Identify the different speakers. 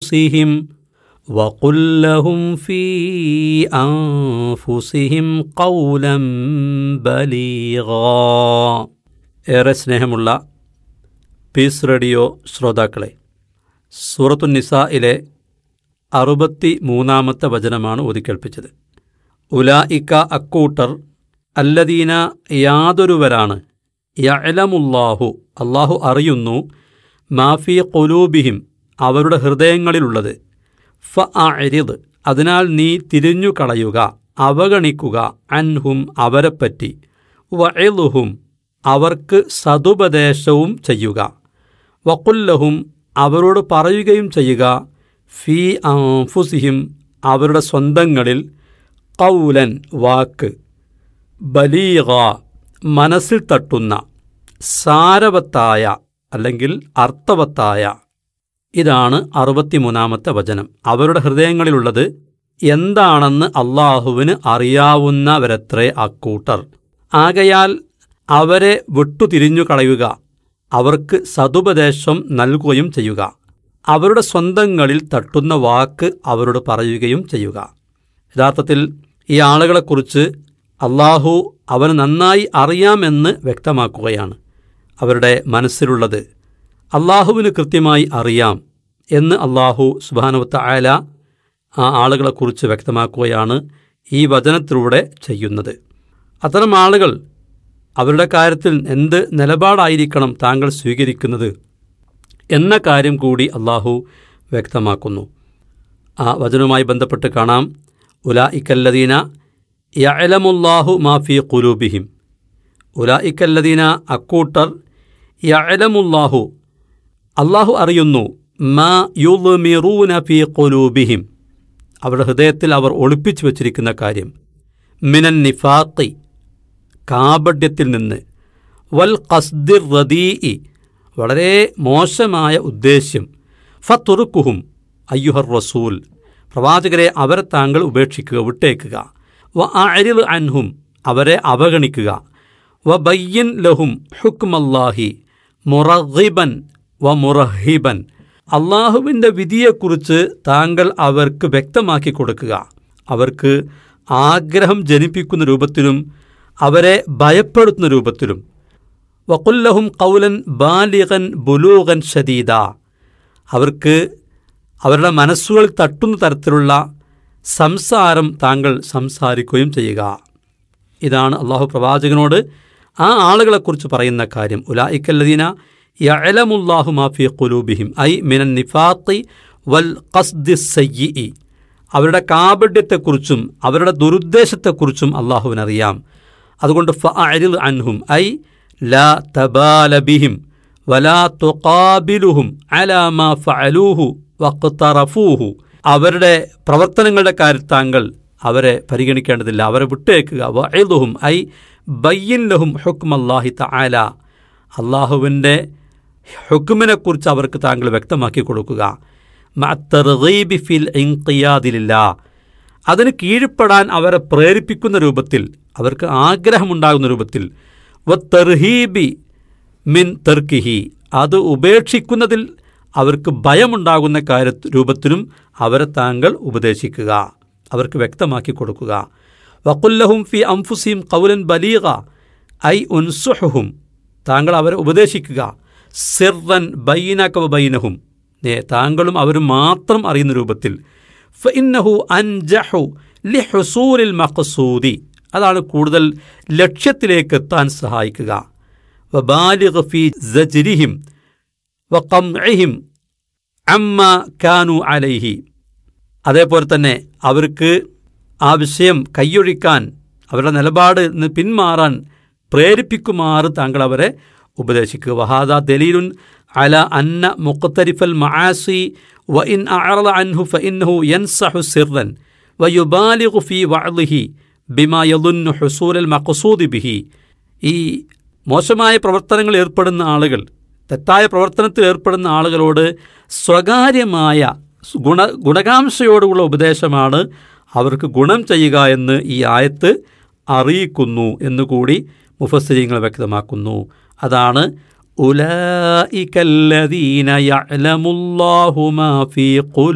Speaker 1: أنفسهم وقل لهم في أنفسهم قولا بليغا ഏറെ സ്നേഹമുള്ള piece radio ശ്രോതാക്കളെ സൂറത്തു നിസായിലെ അറുപത്തി മൂന്നാമത്തെ വചനമാണ് ഓതിക്കേൾപ്പിച്ചത് ഉലായിക്ക അക്കൂട്ടർ അല്ലദീന യാതൊരുവരാണ് യഅലമുല്ലാഹു അള്ളാഹു അറിയുന്നു മാഫി കൊലൂബിഹിം അവരുടെ ഹൃദയങ്ങളിലുള്ളത് ഫ അരിത് അതിനാൽ നീ തിരിഞ്ഞു കളയുക അവഗണിക്കുക അൻഹും അവരെപ്പറ്റി വഅലുഹും അവർക്ക് സതുപദേശവും ചെയ്യുക വക്കുല്ലഹും അവരോട് പറയുകയും ചെയ്യുക ഫീ അംഫുസിഹിം അവരുടെ സ്വന്തങ്ങളിൽ കൗലൻ വാക്ക് ബലീഗ മനസ്സിൽ തട്ടുന്ന സാരവത്തായ അല്ലെങ്കിൽ അർത്ഥവത്തായ ഇതാണ് അറുപത്തിമൂന്നാമത്തെ വചനം അവരുടെ ഹൃദയങ്ങളിലുള്ളത് എന്താണെന്ന് അള്ളാഹുവിന് അറിയാവുന്നവരത്രേ അക്കൂട്ടർ ആകയാൽ അവരെ വിട്ടുതിരിഞ്ഞു കളയുക അവർക്ക് സതുപദേശം നൽകുകയും ചെയ്യുക അവരുടെ സ്വന്തങ്ങളിൽ തട്ടുന്ന വാക്ക് അവരോട് പറയുകയും ചെയ്യുക യഥാർത്ഥത്തിൽ ഈ ആളുകളെക്കുറിച്ച് അള്ളാഹു അവന് നന്നായി അറിയാമെന്ന് വ്യക്തമാക്കുകയാണ് അവരുടെ മനസ്സിലുള്ളത് അള്ളാഹുവിന് കൃത്യമായി അറിയാം എന്ന് അള്ളാഹു സുബാനുവത്ത ആയ ആ ആളുകളെക്കുറിച്ച് വ്യക്തമാക്കുകയാണ് ഈ വചനത്തിലൂടെ ചെയ്യുന്നത് അത്തരം ആളുകൾ അവരുടെ കാര്യത്തിൽ എന്ത് നിലപാടായിരിക്കണം താങ്കൾ സ്വീകരിക്കുന്നത് എന്ന കാര്യം കൂടി അള്ളാഹു വ്യക്തമാക്കുന്നു ആ വചനവുമായി ബന്ധപ്പെട്ട് കാണാം ഉലാ ഇക്കല്ലദീന യഅലമുല്ലാഹു മാഫി ഖുലൂബിഹിം ഉലാ ഇക്കല്ലദീന അക്കൂട്ടർ യഅലമുല്ലാഹു അള്ളാഹു അറിയുന്നു മാ യുൽമിറൂന ഫി ഖുലൂബിഹിം അവരുടെ ഹൃദയത്തിൽ അവർ ഒളിപ്പിച്ചു വച്ചിരിക്കുന്ന കാര്യം മിനൻ നിഫാഖി കാപഡ്യത്തിൽ നിന്ന് വൽ ഖസ്ദിർ റദീഇ വളരെ മോശമായ ഉദ്ദേശ്യം ഫത്തുറുക്കുഹും അയ്യുഹർ റസൂൽ പ്രവാചകരെ അവരെ താങ്കൾ ഉപേക്ഷിക്കുക വിട്ടേക്കുക വ അരിൽ അൻഹും അവരെ അവഗണിക്കുക വ ബയ്യൻ ലഹും ഹുക്മല്ലാഹി മുറഹിബൻ വ മുറഹിബൻ അള്ളാഹുവിൻ്റെ വിധിയെക്കുറിച്ച് താങ്കൾ അവർക്ക് വ്യക്തമാക്കി കൊടുക്കുക അവർക്ക് ആഗ്രഹം ജനിപ്പിക്കുന്ന രൂപത്തിലും അവരെ ഭയപ്പെടുത്തുന്ന രൂപത്തിലും വക്കുല്ലഹും കൗലൻ ബാലികൻ ബുലൂഗൻ ഷദീദ അവർക്ക് അവരുടെ മനസ്സുകളിൽ തട്ടുന്ന തരത്തിലുള്ള സംസാരം താങ്കൾ സംസാരിക്കുകയും ചെയ്യുക ഇതാണ് അള്ളാഹു പ്രവാചകനോട് ആ ആളുകളെക്കുറിച്ച് പറയുന്ന കാര്യം ഉലായിക്കല്ലദീന യഅലമുല്ലാഹു മാഫി ഖുലൂബിഹിം ഐ മിനൻ നിഫാഖി വൽ ഖസ്ദി സയ്യി അവരുടെ കാപഡ്യത്തെക്കുറിച്ചും അവരുടെ ദുരുദ്ദേശത്തെക്കുറിച്ചും അള്ളാഹുവിനറിയാം അതുകൊണ്ട് ഫഅരിൽ അൻഹും ഐ ലാ തബാല ബിഹിം വലാ തുഖാബിലുഹും അലാ മാ ഫഅലൂഹു വഖ്തറഫൂഹു അവരുടെ പ്രവർത്തനങ്ങളുടെ കാര്യത്തിൽ താങ്കൾ അവരെ പരിഗണിക്കേണ്ടതില്ല അവരെ വിട്ടേക്കുക വഅലുഹും ഐ ബയ്യൻ ലഹും ഹുക്ം അല്ലാഹി തആല അള്ളാഹുവിൻ്റെ ഹുക്കുമിനെക്കുറിച്ച് അവർക്ക് താങ്കൾ വ്യക്തമാക്കി കൊടുക്കുക മഅത്തർഗീബി ഫിൽ ഇൻഖിയാദിലില്ല അതിന് കീഴ്പ്പെടാൻ അവരെ പ്രേരിപ്പിക്കുന്ന രൂപത്തിൽ അവർക്ക് ആഗ്രഹമുണ്ടാകുന്ന രൂപത്തിൽ വ തെർഹീബി മിൻ തെർക്കിഹി അത് ഉപേക്ഷിക്കുന്നതിൽ അവർക്ക് ഭയമുണ്ടാകുന്ന കാര്യ രൂപത്തിലും അവരെ താങ്കൾ ഉപദേശിക്കുക അവർക്ക് വ്യക്തമാക്കി കൊടുക്കുക വക്കുല്ലഹും ഫി അംഫുസീം കൗലൻ ബലീഗ ഐ ഉൻസുഹും താങ്കൾ അവരെ ഉപദേശിക്കുക സിർറൻ ബൈനക ബൈനഹും നേ താങ്കളും അവരും മാത്രം അറിയുന്ന രൂപത്തിൽ ഫഇന്നഹു അൻജഹു ലിഹുസൂലിൽ മഖസൂദി അതാണ് കൂടുതൽ ലക്ഷ്യത്തിലേക്ക് എത്താൻ സഹായിക്കുക വബാലിഗ് ഫി സജ്രിഹിം വഖംഇഹിം അമ്മ കാനു അലൈഹി അതേപോലെ തന്നെ അവർക്ക് ആ വിഷയം കൈയൊഴിക്കാൻ അവരുടെ നിലപാട് നിന്ന് പിന്മാറാൻ പ്രേരിപ്പിക്കുമാറ് താങ്കൾ അവരെ ഉപദേശിക്കുക വഹാദ ദലീലുൻ അല അന്ന മുഖത്തരിഫൽ മആസി വ ഇൻ അഅറള അൻഹു ഫഇന്നഹു യൻസഹു സിർറൻ വയുബാലിഗു ഫി വഅളിഹി ബിമാ യദുന്നു ഹുസൂലൽ മഖസൂദി ബിഹി ഈ മോശമായ പ്രവർത്തനങ്ങളിൽ ഏർപ്പെടുന്ന ആളുകൾ തെറ്റായ പ്രവർത്തനത്തിൽ ഏർപ്പെടുന്ന ആളുകളോട് സ്വകാര്യമായ ഗുണ ഗുണകാംക്ഷയോടുള്ള ഉപദേശമാണ് അവർക്ക് ഗുണം ചെയ്യുക എന്ന് ഈ ആയത്ത് അറിയിക്കുന്നു എന്നുകൂടി മുഫസ്സിരിങ്ങൾ വ്യക്തമാക്കുന്നു അതാണ് ഉലൈകല്ലദീന യഅലമുല്ലാഹു മാ ഫീ